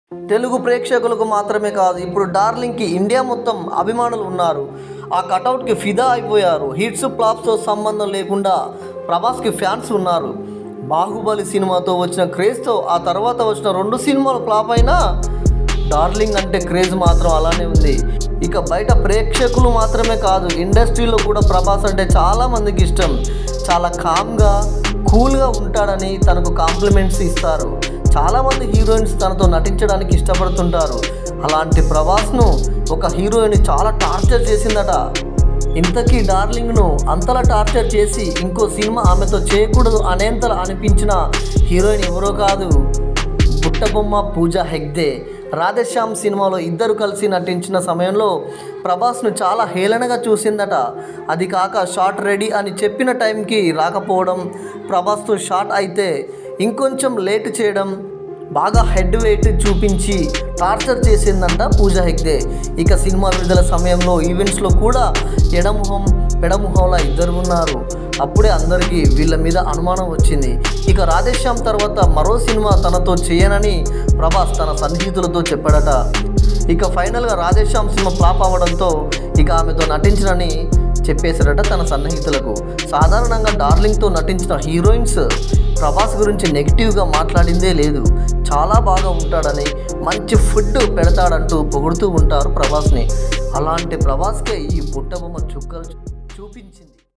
తెలుగు ప్రేక్షకులకు మాత్రమే కాదు ఇప్పుడు డార్లింగ్కి ఇండియా మొత్తం అభిమానులు ఉన్నారు ఆ కటౌట్కి ఫిదా అయిపోయారు హిట్స్ ఫ్లాప్స్తో సంబంధం లేకుండా ప్రభాస్కి ఫ్యాన్స్ ఉన్నారు బాహుబలి సినిమాతో వచ్చిన క్రేజ్తో ఆ తర్వాత వచ్చిన రెండు సినిమాలు ఫ్లాప్ అయినా డార్లింగ్ అంటే క్రేజ్ మాత్రం అలానే ఉంది ఇక బయట ప్రేక్షకులు మాత్రమే కాదు ఇండస్ట్రీలో కూడా ప్రభాస్ అంటే చాలా మందికి ఇష్టం చాలా కామ్గా కూల్గా ఉంటాడని తనకు కాంప్లిమెంట్స్ ఇస్తారు చాలామంది హీరోయిన్స్ తనతో నటించడానికి ఇష్టపడుతుంటారు అలాంటి ప్రభాస్ను ఒక హీరోయిన్ చాలా టార్చర్ చేసిందట ఇంతకీ డార్లింగ్ను అంతలా టార్చర్ చేసి ఇంకో సినిమా ఆమెతో చేయకూడదు అనేంతలా అనిపించిన హీరోయిన్ ఎవరో కాదు బుట్టబొమ్మ పూజ హెగ్దే రాధేశ్యామ్ సినిమాలో ఇద్దరు కలిసి నటించిన సమయంలో ప్రభాస్ను చాలా హేళనగా చూసిందట అది కాక షార్ట్ రెడీ అని చెప్పిన టైంకి రాకపోవడం ప్రభాస్తో షార్ట్ అయితే ఇంకొంచెం లేట్ చేయడం బాగా హెడ్ వెయిట్ చూపించి టార్చర్ చేసిందంట పూజ హెగ్దే ఇక సినిమా విడుదల సమయంలో ఈవెంట్స్లో కూడా ఎడముఖం పెడముఖంలా ఇద్దరు ఉన్నారు అప్పుడే అందరికీ వీళ్ళ మీద అనుమానం వచ్చింది ఇక రాధేశ్యామ్ తర్వాత మరో సినిమా తనతో చేయనని ప్రభాస్ తన సన్నిహితులతో చెప్పాడట ఇక ఫైనల్గా రాధేశ్యామ్ సినిమా ఫ్లాప్ అవ్వడంతో ఇక ఆమెతో నటించనని చెప్పేశాడట తన సన్నిహితులకు సాధారణంగా డార్లింగ్తో నటించిన హీరోయిన్స్ ప్రభాస్ గురించి నెగిటివ్గా మాట్లాడిందే లేదు చాలా బాగా ఉంటాడని మంచి ఫుడ్ పెడతాడంటూ పొగుడుతూ ఉంటారు ప్రభాస్ని అలాంటి ప్రభాస్కే ఈ బుట్టబొమ్మ చుక్కలు చూపించింది